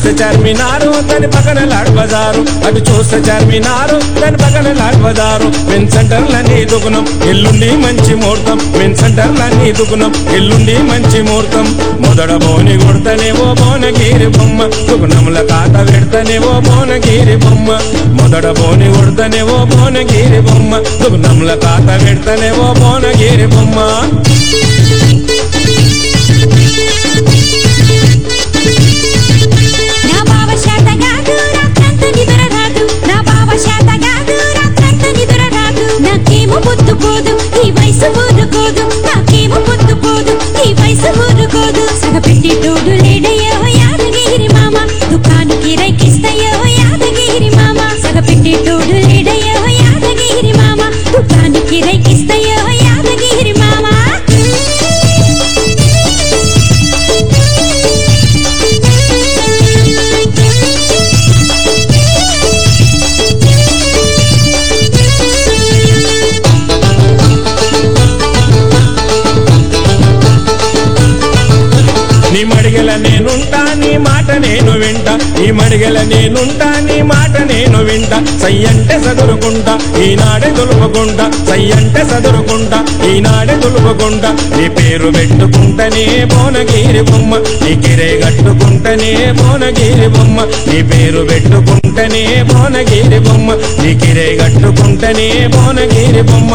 చూస్తే చార్మినారు దాని పక్కన లాడ్ బజారు అటు చూస్తే చార్మినారు దాని పక్కన లాడ్ బజారు మెన్ సెంటర్లన్నీ దుకుణం ఎల్లుండి మంచి ముహూర్తం మెన్ సెంటర్లన్నీ దుకుణం ఎల్లుండి మంచి ముహూర్తం మొదట బోని కొడతనేవో బోనగిరి బొమ్మ దుకుణముల కాత పెడతనేవో బోనగిరి బొమ్మ మొదట బోని కొడతనేవో బోనగిరి బొమ్మ దుకుణముల కాత పెడతనేవో బోనగిరి బొమ్మ నా బావ శాతగాడు రాత్రంత నిద్ర రాదు నా బావ శాతగాడు రాత్రంత నిద్ర రాదు నాకేమో పొద్దు పోదు ఈ వయసు ఊరుకోదు నాకేమో పొద్దు పోదు ఈ వయసు ఊరుకోదు సగపెట్టి తోడు లేడయ్యో యాదగిరి మామ దుకాణానికి రైకిస్తయ్యో యాదగిరి మామ సగపెట్టి తోడు లేడయ్యో యాదగిరి మామ దుకాణానికి రైకిస్తయ్యో యాదగిరి మామ నీ మడిగల నేనుంటా నీ మాట నేను వింటా నీ మడిగల నేనుంటా నీ మాట నేను వింటా సయ్యంటే చదురుకుంటా ఈనాడే దులుపుకుంటా సయ్యంటే చదురుకుంటా ఈనాడే దులుపుకుంటా నీ పేరు పెట్టుకుంటనే బోనగిరి బొమ్మ నీ కిరే కట్టుకుంటనే బోనగిరి బొమ్మ నీ పేరు పెట్టుకుంటనే బోనగిరి బొమ్మ నీ కిరే కట్టుకుంటనే బోనగిరి బొమ్మ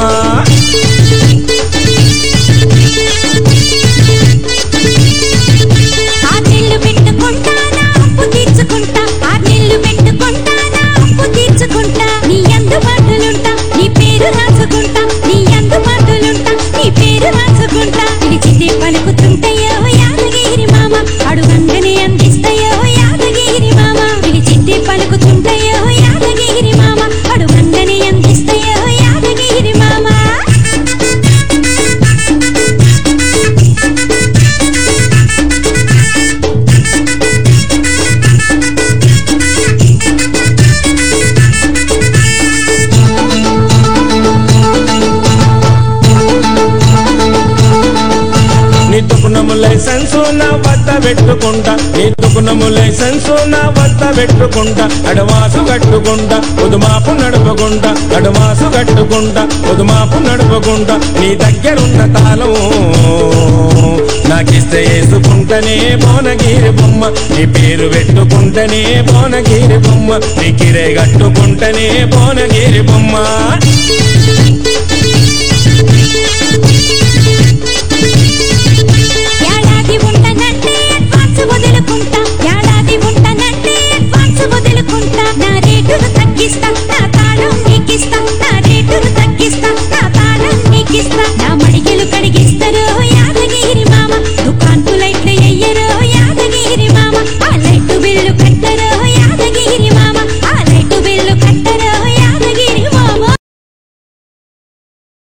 ఆర్నెల్లు పెట్టుకుంటానా అప్పు తీర్చుకుంటా ఆర్నెల్లు పెట్టుకుంటానా అప్పు తీర్చుకుంటా నీ అందుబాటులుంటా నీ పేరు రాసుకుంటా నీ అందుబాటులుంటా నీ పేరు రాసుకుంటా పిలిచితే పలుకుతుంటాయో యాదగిరి మామ అడుగంగనే అందిస్తాయో యాదగిరి మామ పిలిచితే పలుకుతుంటాయో యాదగిరి మామ అడుగంగనే అందిస్తాయో యాదగిరి మామ నీ దుకుణము లైసెన్సు నా వద్ద పెట్టుకుంటా నీ దుకుణము లైసెన్సు నా వద్ద పెట్టుకుంటా అడవాసు కట్టుకుంటా పొదుమాపు నడుపుకుంటా అడవాసు కట్టుకుంటా పొదుమాపు నడుపుకుంటా నీ దగ్గరున్న తాళం నాకిస్తే వేసుకుంటనే బోనగిరి బొమ్మ నీ పేరు పెట్టుకుంటనే బోనగిరి బొమ్మ నీ కిరే కట్టుకుంటనే బోనగిరి బొమ్మ